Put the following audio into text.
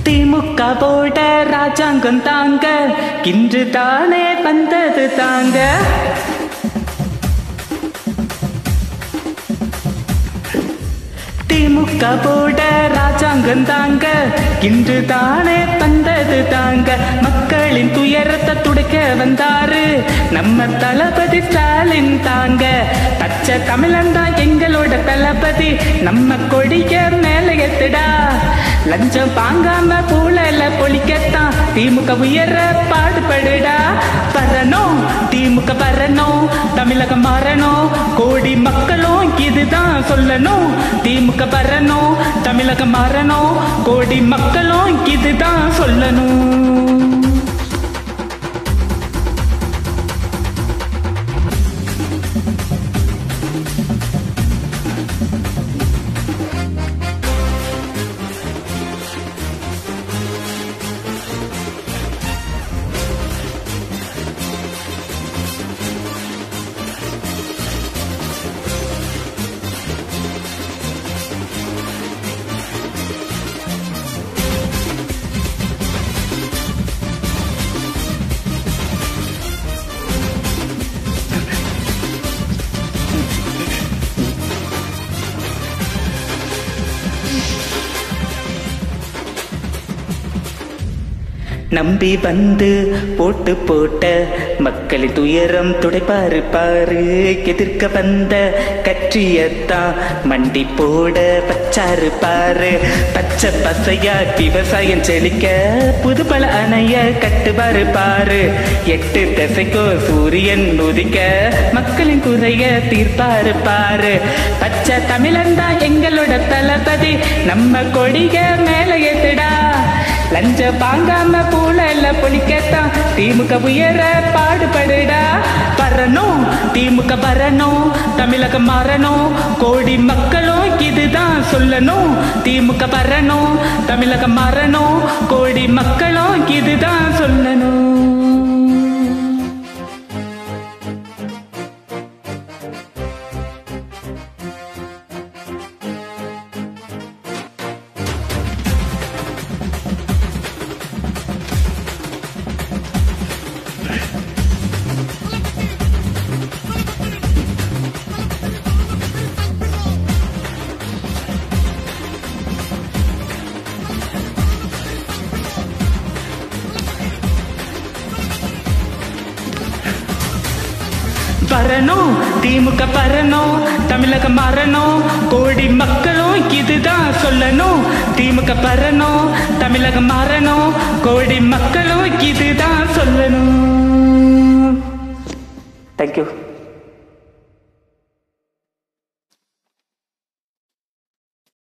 திமுக போட ராஜாங்கம் தாங்க இன்று தானே வந்தது தாங்க திமுக போட ராஜாங்கம் தாங்க இன்று தானே வந்தது தாங்க மக்களின் துயரத்தை துடைக்க வந்தாரு நம்ம தளபதி ஸ்டாலின் தாங்க பச்சை தமிழன் தான் எங்களோட தளபதி நம்ம கொடிய மேல எத்துடா லஞ்சம் வாங்காம பூழல பொழிக்கத்தான் திமுக உயர பாடுபடுடா பரணும் திமுக பரணும் தமிழகம் மாறணும் கோடி மக்களும் இதுதான் சொல்லணும் திமுக பரணும் தமிழகம் மாறணும் கோடி மக்களும் இதுதான் சொல்லணும் நம்பி வந்து போட்டு போட்ட மக்களின் துயரம் துடைப்பாரு பாரு எதிர்க்க வந்த கற்றியத்தான் மண்டி போட பச்சாரு பாரு பச்சை பசையா விவசாயம் செழிக்க புது பல அணைய கட்டுவாரு பாரு எட்டு திசைக்கோ சூரியன் உதிக்க மக்களின் குறைய தீர்ப்பாரு பாரு பச்சை தமிழன் தான் எங்களோட தளபதி நம்ம கொடிக மேல ஏத்துடா லஞ்ச பாங்காம பூழல பொழிக்கத்தான் திமுக உயர பாடுபடுடா பரணும் திமுக வரணும் தமிழகம் மாறணும் கோடி மக்களும் இதுதான் சொல்லணும் திமுக வரணும் தமிழகம் மாறணும் கோடி மக்களும் இதுதான் சொல்லணும் வரணும் திமுக பரணும் தமிழகம் மாறணும் கோடி மக்களும் இதுதான் சொல்லணும் திமுக பரணும் தமிழகம் மாறணும் கோடி மக்களும் இதுதான் சொல்லணும் தேங்க்யூ